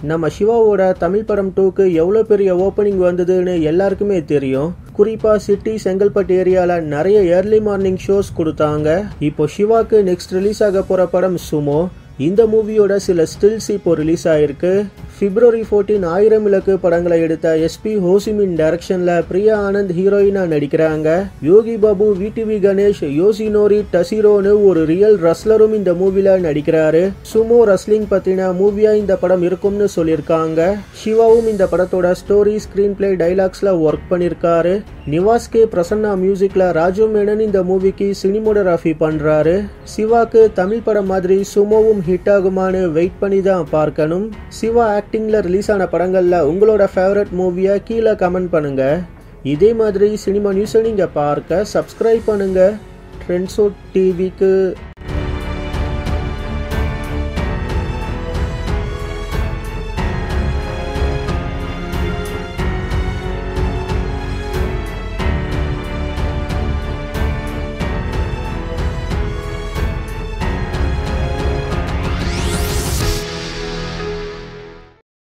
நம்ம சிவாவோட தமிழ் படம் டூக்கு எவ்வளோ பெரிய ஓப்பனிங் வந்ததுன்னு எல்லாருக்குமே தெரியும் குறிப்பாக சிட்டி செங்கல்பட்டு ஏரியாவில் நிறைய ஏர்லி மார்னிங் ஷோஸ் கொடுத்தாங்க இப்போ சிவாக்கு நெக்ஸ்ட் ரிலீஸ் ஆக போகிற படம் சுமோ இந்த மூவியோட சில ஸ்டில்ஸ் இப்போ ரிலீஸ் ஆயிருக்கு பிப்ரவரி ஃபோர்டீன் ஆயிரம் விளக்கு படங்களை எடுத்த எஸ்பி ஹோசிமின் டைரக்ஷன்ல பிரியா ஆனந்த் ஹீரோயினா நடிக்கிறாங்க யோகி பாபு விடிவி கணேஷ் யோசினோரி டசிரோன்னு ஒரு ரியல் ரஸ்லரும் இந்த மூவில நடிக்கிறாரு சுமோ ரஸ்லிங் பத்தின மூவியா இந்த படம் இருக்கும்னு சொல்லியிருக்காங்க சிவாவும் இந்த படத்தோட ஸ்டோரி ஸ்கிரீன் பிளே டைலாக்ஸ்ல ஒர்க் பண்ணிருக்காரு நிவாஸ் கே பிரசன்னா மியூசிக்ல ராஜு மேனன் இந்த மூவிக்கு சினிமோடோகிராஃபி பண்றாரு சிவாக்கு தமிழ் படம் மாதிரி சுமோவும் ஹிட் ஆகுமான்னு வெயிட் பண்ணி தான் பார்க்கணும் சிவா ஆக்டிங்ல ரிலீஸ் ஆன படங்கள்ல உங்களோட ஃபேவரட் மூவியை கீழே கமெண்ட் பண்ணுங்க இதே மாதிரி சினிமா நியூஸை நீங்க பார்க்க சப்ஸ்கிரைப் பண்ணுங்க ட்ரெண்ட்ஸோ டிவிக்கு